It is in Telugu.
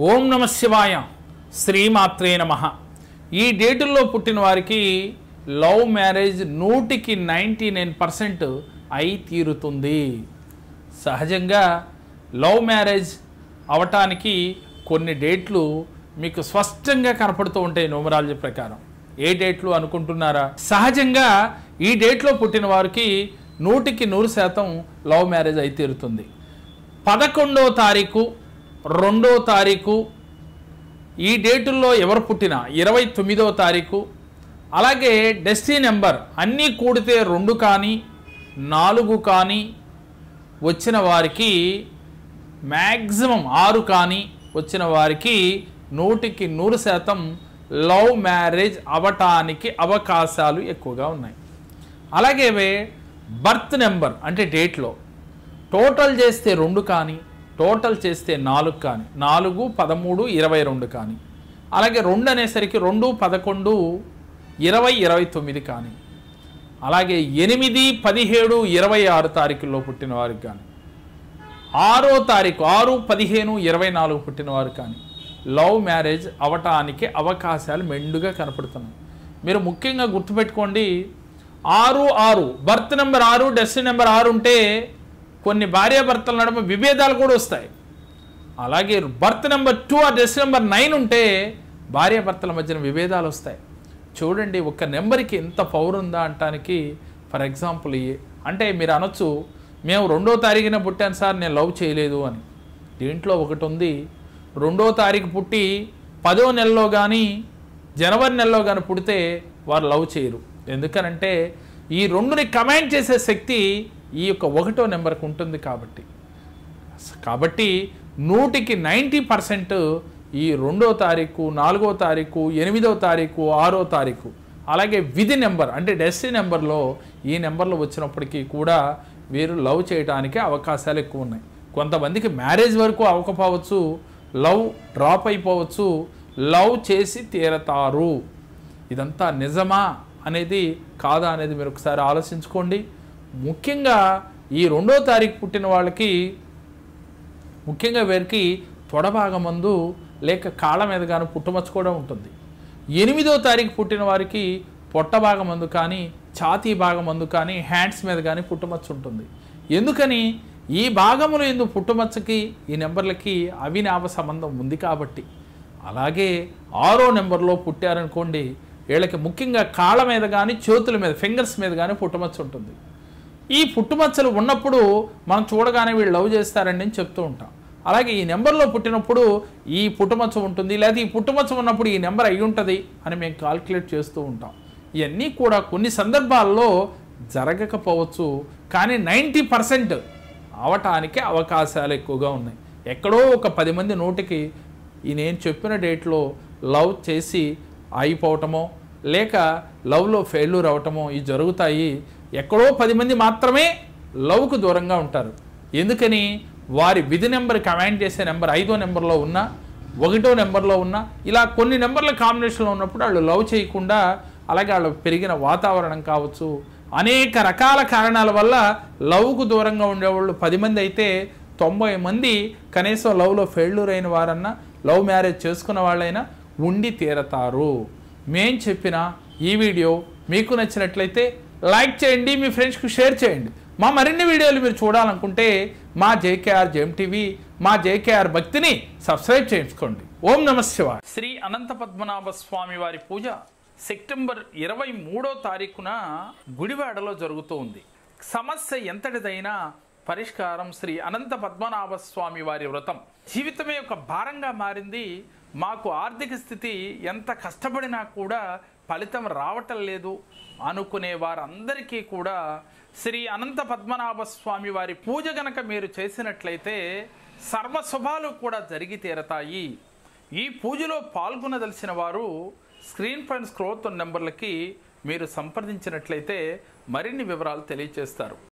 ఓం నమ శివాయ శ్రీమాత్రే నమ ఈ డేటుల్లో పుట్టిన వారికి లవ్ మ్యారేజ్ నూటికి నైంటీ నైన్ పర్సెంట్ అయి తీరుతుంది సహజంగా లవ్ మ్యారేజ్ అవటానికి కొన్ని డేట్లు మీకు స్పష్టంగా కనపడుతూ ఉంటాయి న్యూమరాలజీ ప్రకారం ఏ డేట్లు అనుకుంటున్నారా సహజంగా ఈ డేట్లో పుట్టిన వారికి నూటికి నూరు శాతం లవ్ మ్యారేజ్ అయి తీరుతుంది పదకొండో తారీఖు రెండో తారీఖు ఈ డేటుల్లో ఎవరు పుట్టినా ఇరవై తొమ్మిదో తారీఖు అలాగే డెస్టీ నెంబర్ అన్నీ కూడితే రెండు కానీ నాలుగు కానీ వచ్చిన వారికి మ్యాక్సిమం ఆరు కానీ వచ్చిన వారికి నూటికి నూరు శాతం లవ్ మ్యారేజ్ అవటానికి అవకాశాలు ఎక్కువగా ఉన్నాయి అలాగే బర్త్ నెంబర్ అంటే డేట్లో టోటల్ చేస్తే రెండు కానీ టోటల్ చేస్తే నాలుగు కానీ నాలుగు పదమూడు ఇరవై రెండు కానీ అలాగే రెండు అనేసరికి రెండు పదకొండు ఇరవై ఇరవై తొమ్మిది కానీ అలాగే ఎనిమిది పదిహేడు ఇరవై ఆరు తారీఖుల్లో పుట్టిన వారికి కానీ ఆరో తారీఖు ఆరు పదిహేను ఇరవై నాలుగు పుట్టిన వారు కానీ లవ్ మ్యారేజ్ అవటానికి అవకాశాలు మెండుగా కనపడుతున్నాయి మీరు ముఖ్యంగా గుర్తుపెట్టుకోండి ఆరు ఆరు బర్త్ నెంబర్ ఆరు డెస్టినీ నెంబర్ ఆరు ఉంటే కొన్ని భార్యాభర్తల నడుమ విభేదాలు కూడా వస్తాయి అలాగే బర్త్ నెంబర్ టూ ఆ డెస్ నెంబర్ నైన్ ఉంటే భార్యాభర్తల మధ్యన విభేదాలు వస్తాయి చూడండి ఒక నెంబర్కి ఎంత పవర్ ఉందా అంటానికి ఫర్ ఎగ్జాంపుల్ ఈ- అంటే మీరు అనొచ్చు మేము రెండో తారీఖున పుట్టాను సార్ నేను లవ్ చేయలేదు అని దీంట్లో ఒకటి ఉంది రెండో తారీఖు పుట్టి పదో నెలలో కానీ జనవరి నెలలో కానీ పుడితే వారు లవ్ చేయరు ఎందుకనంటే ఈ రెండుని కమాండ్ చేసే శక్తి ఈ యొక్క ఒకటో నెంబర్కి ఉంటుంది కాబట్టి కాబట్టి నూటికి నైంటీ పర్సెంట్ ఈ రెండో తారీఖు నాలుగో తారీఖు ఎనిమిదో తారీఖు ఆరో తారీఖు అలాగే విధి నెంబర్ అంటే డెస్టీ నెంబర్లో ఈ నెంబర్లు వచ్చినప్పటికీ కూడా వీరు లవ్ చేయడానికి అవకాశాలు ఎక్కువ ఉన్నాయి కొంతమందికి మ్యారేజ్ వరకు అవ్వకపోవచ్చు లవ్ డ్రాప్ అయిపోవచ్చు లవ్ చేసి తీరతారు ఇదంతా నిజమా అనేది కాదా అనేది మీరు ఒకసారి ఆలోచించుకోండి ముఖ్యంగా ఈ రెండో తారీఖు పుట్టిన వాళ్ళకి ముఖ్యంగా వీరికి తొడభాగమందు లేక కాళ్ళ మీద కానీ పుట్టుమచ్చ కూడా ఉంటుంది ఎనిమిదో తారీఖు పుట్టిన వారికి పొట్ట భాగమందు కానీ ఛాతీ భాగమందు కానీ హ్యాండ్స్ మీద కానీ పుట్టుమచ్చ ఉంటుంది ఎందుకని ఈ భాగములు ఎందు పుట్టుమచ్చకి ఈ నెంబర్లకి అవినాభ సంబంధం ఉంది కాబట్టి అలాగే ఆరో నెంబర్లో పుట్టారనుకోండి వీళ్ళకి ముఖ్యంగా కాళ్ళ మీద కానీ చేతుల మీద ఫింగర్స్ మీద కానీ పుట్టుమచ్చ ఉంటుంది ఈ పుట్టుమచ్చలు ఉన్నప్పుడు మనం చూడగానే వీళ్ళు లవ్ చేస్తారండి అని చెప్తూ ఉంటాం అలాగే ఈ నెంబర్లో పుట్టినప్పుడు ఈ పుట్టుమచ్చ ఉంటుంది లేదా ఈ పుట్టుమచ్చ ఉన్నప్పుడు ఈ నెంబర్ అయి ఉంటుంది అని మేము కాల్కులేట్ చేస్తూ ఉంటాం ఇవన్నీ కూడా కొన్ని సందర్భాల్లో జరగకపోవచ్చు కానీ నైంటీ పర్సెంట్ అవటానికి అవకాశాలు ఎక్కువగా ఉన్నాయి ఎక్కడో ఒక పది మంది నోటికి ఈ నేను చెప్పిన డేట్లో లవ్ చేసి అయిపోవటమో లేక లవ్లో ఫెయిల్యూర్ అవటమో ఇవి జరుగుతాయి ఎక్కడో పది మంది మాత్రమే లవ్కు దూరంగా ఉంటారు ఎందుకని వారి విధి నెంబర్ కమాండ్ చేసే నెంబర్ ఐదో నెంబర్లో ఉన్నా ఒకటో నెంబర్లో ఉన్నా ఇలా కొన్ని నెంబర్ల కాంబినేషన్లో ఉన్నప్పుడు వాళ్ళు లవ్ చేయకుండా అలాగే వాళ్ళు పెరిగిన వాతావరణం కావచ్చు అనేక రకాల కారణాల వల్ల లవ్కు దూరంగా ఉండేవాళ్ళు పది మంది అయితే తొంభై మంది కనీసం లవ్లో ఫెయిల్యూర్ అయిన వారన్నా లవ్ మ్యారేజ్ చేసుకున్న వాళ్ళైనా ఉండి తీరతారు మేం చెప్పిన ఈ వీడియో మీకు నచ్చినట్లయితే లైక్ చేయండి మీ ఫ్రెండ్స్కి షేర్ చేయండి మా మరిన్ని వీడియోలు మీరు చూడాలనుకుంటే మా జేకేఆర్ జెమ్ టీవీ మా జేకేఆర్ భక్తిని సబ్స్క్రైబ్ చేయించుకోండి ఓం నమ శివాయ శ్రీ అనంత పద్మనాభ స్వామి వారి పూజ సెప్టెంబర్ ఇరవై మూడో తారీఖున గుడివాడలో జరుగుతూ ఉంది సమస్య ఎంతటిదైనా పరిష్కారం శ్రీ అనంత పద్మనాభ స్వామి వారి వ్రతం జీవితమే ఒక భారంగా మారింది మాకు ఆర్థిక స్థితి ఎంత కష్టపడినా కూడా ఫలితం రావటం లేదు అనుకునే వారందరికీ కూడా శ్రీ అనంత పద్మనాభ స్వామి వారి పూజ గనక మీరు చేసినట్లయితే సర్వశుభాలు కూడా జరిగి తీరతాయి ఈ పూజలో పాల్గొనదలిసిన వారు స్క్రీన్ పైన స్క్రోత్ నెంబర్లకి మీరు సంప్రదించినట్లయితే మరిన్ని వివరాలు తెలియజేస్తారు